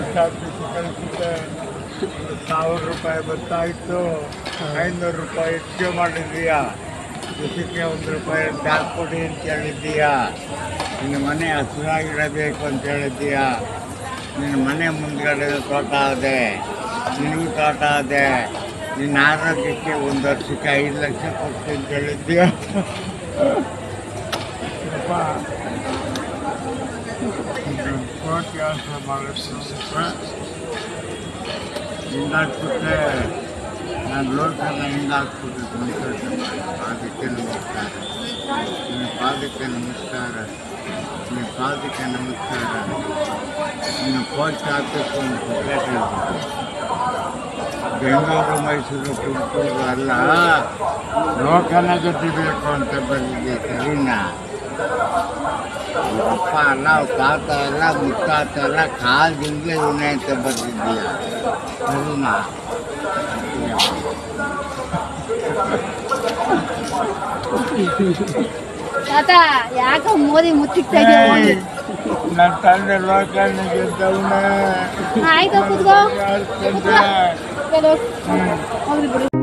post office ಕಳಿಸಿದ್ದೆ ಸಾವಿರ ರೂಪಾಯಿ ಬರ್ತಾಯಿತ್ತು ಐನೂರು ರೂಪಾಯಿ ಹೆಚ್ಚು ಮಾಡಿದ್ದೀಯಾ ದಿವಸಕ್ಕೆ ಒಂದು ರೂಪಾಯಿ ಚಾಕ್ ಕೊಡಿ ಅಂತ ಹೇಳಿದ್ದೀಯಾ ನಿನ್ನ ಮನೆ ಹಸಿರಾಗಿರಬೇಕು ಅಂತ ಹೇಳಿದ್ದೀಯಾ ನಿನ್ನ ಮನೆ ಮುಂದ್ಗಡೆ ತೋಟ ಇದೆ ನಿನಗೂ ತೋಟ ಇದೆ ನಿನ್ನ ಆರೋಗ್ಯಕ್ಕೆ ಒಂದು ವರ್ಷಕ್ಕೆ ಐದು ಲಕ್ಷ ಕೊಡ್ತೀನಿ ಅಂತ ಹೇಳಿದ್ದೀಯಾ ಸ್ವಲ್ಪ ಕೋಟಿ ಆಸೆ ಮಾಡಿಸ್ಬಿಟ್ರೆ ಹಿಂಗಾಕ್ಬಿಟ್ರೆ ನಾನು ಲೋಕನ ಹಿಂಗಾಕ್ಬಿಟ್ಟಿದ್ದು ಅದಕ್ಕೆ ನಮಸ್ಕಾರ ನಿಮ್ಮ ಪಾದಕ್ಕೆ ನಮಸ್ಕಾರ ನಿಮ್ಮ ಪಾದಕ್ಕೆ ನಮಸ್ಕಾರ ನಿಮ್ಮ ಪೋಸ್ಟ್ ಆಫೀಸ್ ಒಂದು ಸೆಕ್ರೆಟರಿ ಬೆಂಗಳೂರು ಮೈಸೂರು ತುಮಕೂರು ಅಲ್ಲ ಲೋಕನ ಬೇಕು ಅಂತ ಬಂದಿದ್ದೆ ಸರಿನಾ ಅವ್ರ ಅಪ್ಪ ಅಲ್ಲ ಅವ್ರ ತಾತ ಅಲ್ಲ ಮುತ್ತಾತ ಅಲ್ಲ ಕಾಲದಿಂದಲೇ ಇವನೇ ಅಂತ ಬರ್ತಿದ್ದೀಯ ಸರಿನಾ ತಾತ ಯಾಕ ಮೋದಿ ಮುಚ್ಚಿಕ್ತಾ ಇದೆಯಾ ನನ್ನ ತಂದೆ ಲೋಕನ ಗೆದ್ದವನೇ ಆಯ್ತು ಕುತ್ಕೋ ಯಾರು ಕುತ್ಕೋ ತಂದೆ ಹೋಗ್ಲಿ ಬಿಡು